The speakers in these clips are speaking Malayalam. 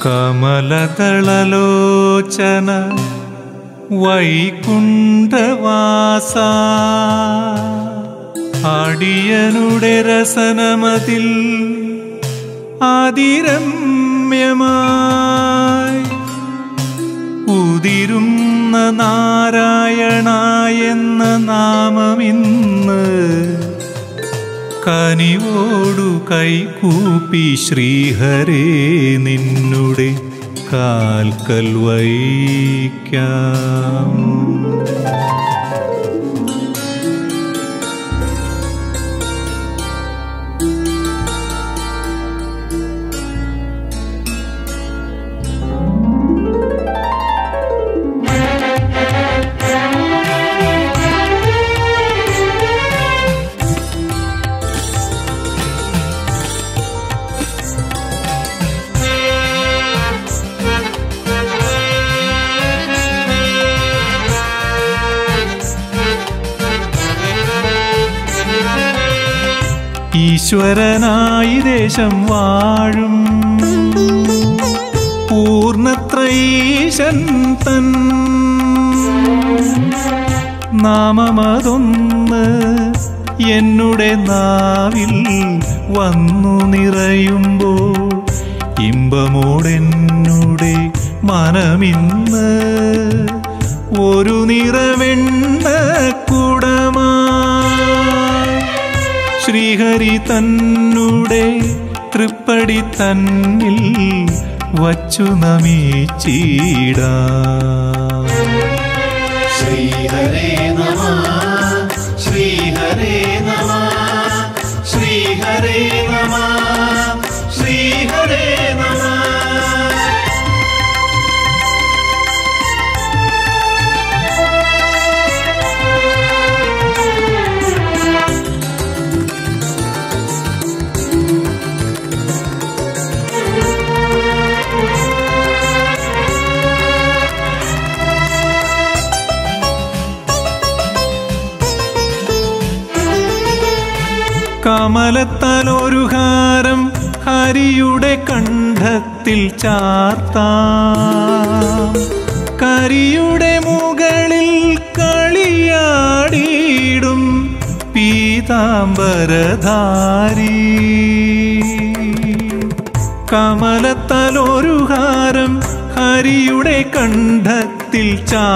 കമലദളലോചന വൈകുണ്ഠവാസ അടിയനുടെ രസനമതിൽ അതിരമ്യമായി ഉതിരുന്ന നാരായണ എന്ന നാമമിന്ന് കനിവോടു കൈകൂപ്പി ശ്രീഹരേ നിന്നുടെ കാൽക്കൽ വൈക്കാം ഈശ്വരനായി ദേശം വാഴും പൂർണത്രയീശൻ തൻ നാമമതൊന്ന് എന്നുടെ നാവിൽ വന്നു നിറയുമ്പോൾ ഇമ്പമോടെന്നുടെ മനമിന്ന് ഒരു നിറവെണ്ണ കുടമായി ശ്രീഹരി തന്നുടെ തൃപ്പടി തന്നിൽ വച്ചു നമിച്ചിടാം ശ്രീഹരേ നമ ശ്രീഹരേ നമ ശ്രീഹരേ നമ ശ്രീഹരേ നമ കമലത്താലൊരു ഹാരം ഹരിയുടെ കണ്ഠത്തിൽ ചാർത്താം കരിയുടെ മുകളിൽ കളിയാടിയിടും പീതാംബരധാരി കമലത്താലൊരു ഹാരം ഹരിയുടെ കണ്ഠത്തിൽ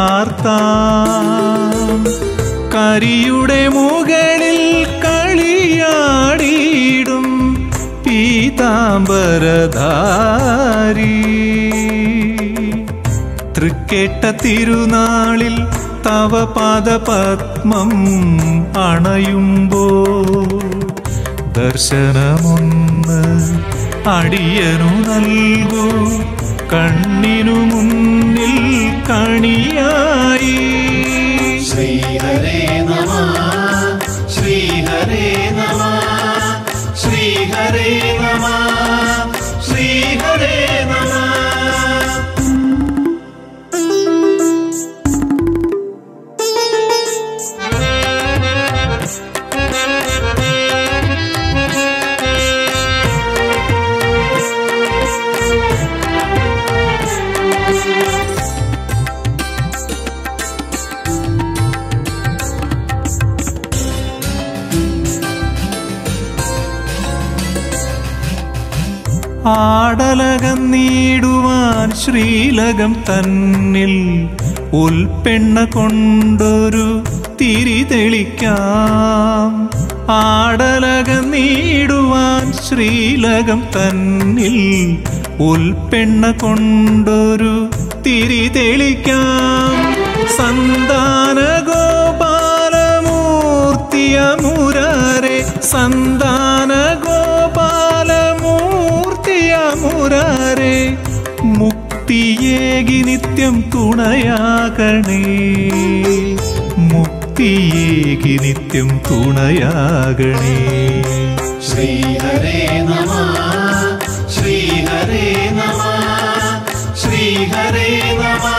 ചാർത്താം കരിയുടെ മുകളിൽ കളിയാടിയിടും പീതാംബരധാരി തൃക്കേട്ട തിരുനാളിൽ തവ പാദപത്മം അണയുമ്പോ ദർശനമൊന്ന് അടിയനു നൽകൂ കണ്ണിനു മുന്നിൽ കണിയായി ശ്രീഹരേ നമ ശ്രീഹരേ നമ ശ്രീഹരേ നമ ശ്രീഹരേ നമ ആടലകം നീടുവാൻ ശ്രീലകം തന്നിൽ ഉൽപ്പെണ്ണ കൊണ്ടൊരു തിരി തെളിക്കാം ആടലകം നീടുവാൻ ശ്രീലകം തന്നിൽ ഉൽപ്പെണ്ണ കൊണ്ടൊരു തിരി തെളിക്കാം സന്താന ഗോപാലമൂർത്തിയ മുരാരെ സന്താന ഗോപാലമൂർത്തിയ മുരാരെ മുക്തിയേകി നിത്യം തുണയാകണേ മുക്തിയേകി നിത്യം തുണയാകണേ ശ്രീഹരേ നമ ശ്രീഹരേ നമ ശ്രീഹരേ നമ